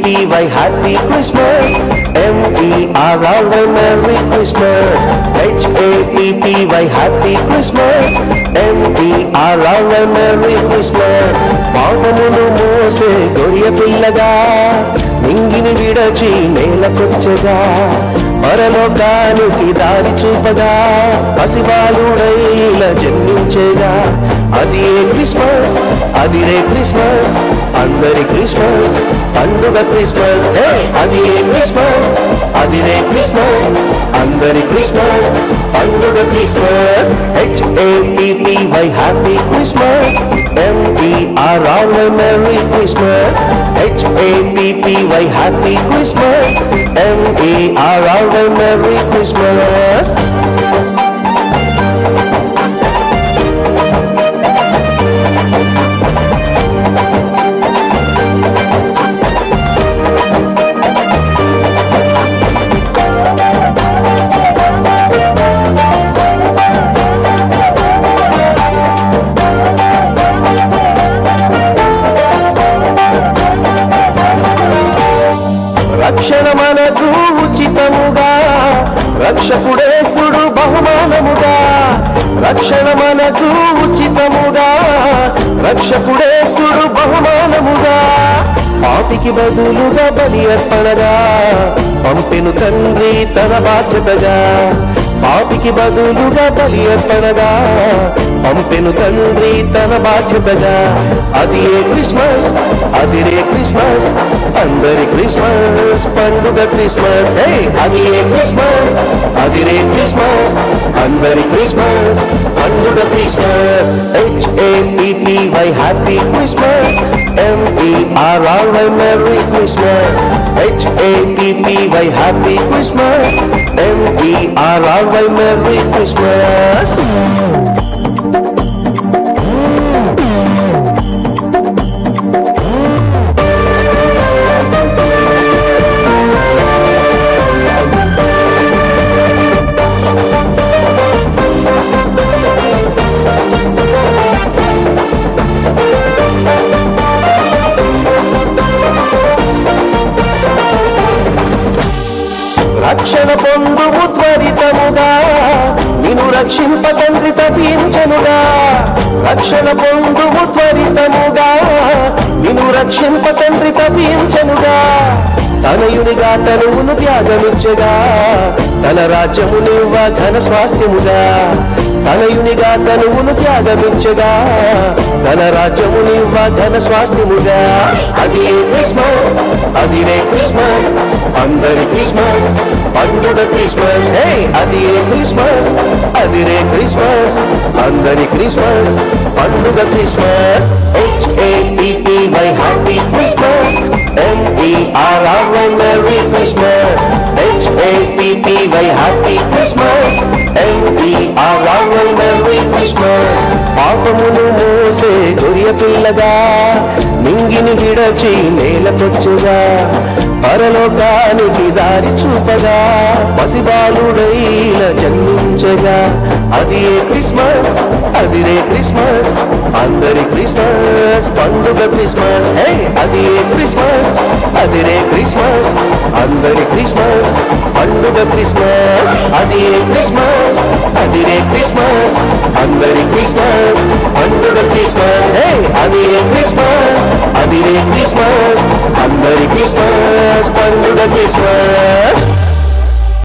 H-A-P-P-Y Happy Christmas M-E-R-R-Y Merry Christmas H-A-P-P-Y Happy Christmas M-E-R-R-Y Merry Christmas పాపమును మోసే గొర్రె పిల్లగా నింగిని విడచి నేలకొచ్చగా పరలోకానికి దారి చూపగా పసిబాలుడైల జన్మించేగా అది ఏ క్రిస్మస్ అది రే క్రిస్మస్ అందరి క్రిస్మస్ పండుగ క్రిస్మస్ హే! అది ఏ క్రిస్మస్ అది రే క్రిస్మస్ అందరి క్రిస్మస్ పండుగ Christmas H A P P Y happy Christmas M E R R Y merry Christmas H A P P Y happy Christmas M E R R Y merry Christmas రక్షణ మనకు ఉచితముగా రక్షకుడేసుడు బహుమానముగా రక్షణ మనకు ఉచితముగా రక్షకుడేసుడు బహుమానముగా పాపికి బదులుగా బలి అర్పణగా పంపెను తండ్రి తన బాధ్యతగా పాపికి బదులుగా బలి అర్పణగా పంపెను తండ్రి తన బాధ్యతగా అది ఏ క్రిస్మస్ అది రే క్రిస్మస్ అందరి క్రిస్మస్ పండుగ క్రిస్మస్ హే అది ఏ క్రిస్మస్ అది రే క్రిస్మస్ అందరి క్రిస్మస్ పండుగ Christmas H A P P Y happy Christmas M E R R Y merry Christmas H A P P Y happy Christmas M E R R Y merry Christmas రక్షణ పొందుము త్వరితముగా నిన్ను రక్షింప తండ్రి తపించనుగా రక్షణ పొందుము త్వరితముగా నిన్ను రక్షింప తండ్రి తపించనుగా తనయునిగా తనువును త్యాగమిచ్చగా తన రాజ్యమునివ్వ ఘన స్వాస్థ్యముగా తనయునిగా తనువును త్యాగమిచ్చగా తన రాజ్యమునివ్వ ఘన స్వాస్థ్యముగా అది ఏ క్రిస్మస్ అది రే క్రిస్మస్ అందరి క్రిస్మస్ పండుగ క్రిస్మస్ హే అది ఏ క్రిస్మస్ అది రే క్రిస్మస్ అందరి క్రిస్మస్ పండుగ Christmas H A P P Y happy Christmas M E R R Y merry Christmas H A P P Y happy Christmas M E R R Y merry Christmas పాపమును మోసే గొర్రె పిల్లగా నింగిని విడచి నేలకొచ్చుగా పరలోకానికి దారి చూపగా పసిబాలుడైల జన్మించగా అది ఏ క్రిస్మస్ అది రే క్రిస్మస్ అందరి క్రిస్మస్ పండుగ క్రిస్మస్ హే అది ఏ క్రిస్మస్ అది రే క్రిస్మస్ అందరి క్రిస్మస్ పండుగ క్రిస్మస్ అది ఏ క్రిస్మస్ అది రే క్రిస్మస్ అందరి క్రిస్మస్ పండుగ క్రిస్మస్ హే అది ఏ క్రిస్మస్ అది రే క్రిస్మస్ అందరి క్రిస్మస్ పండుగ క్రిస్మస్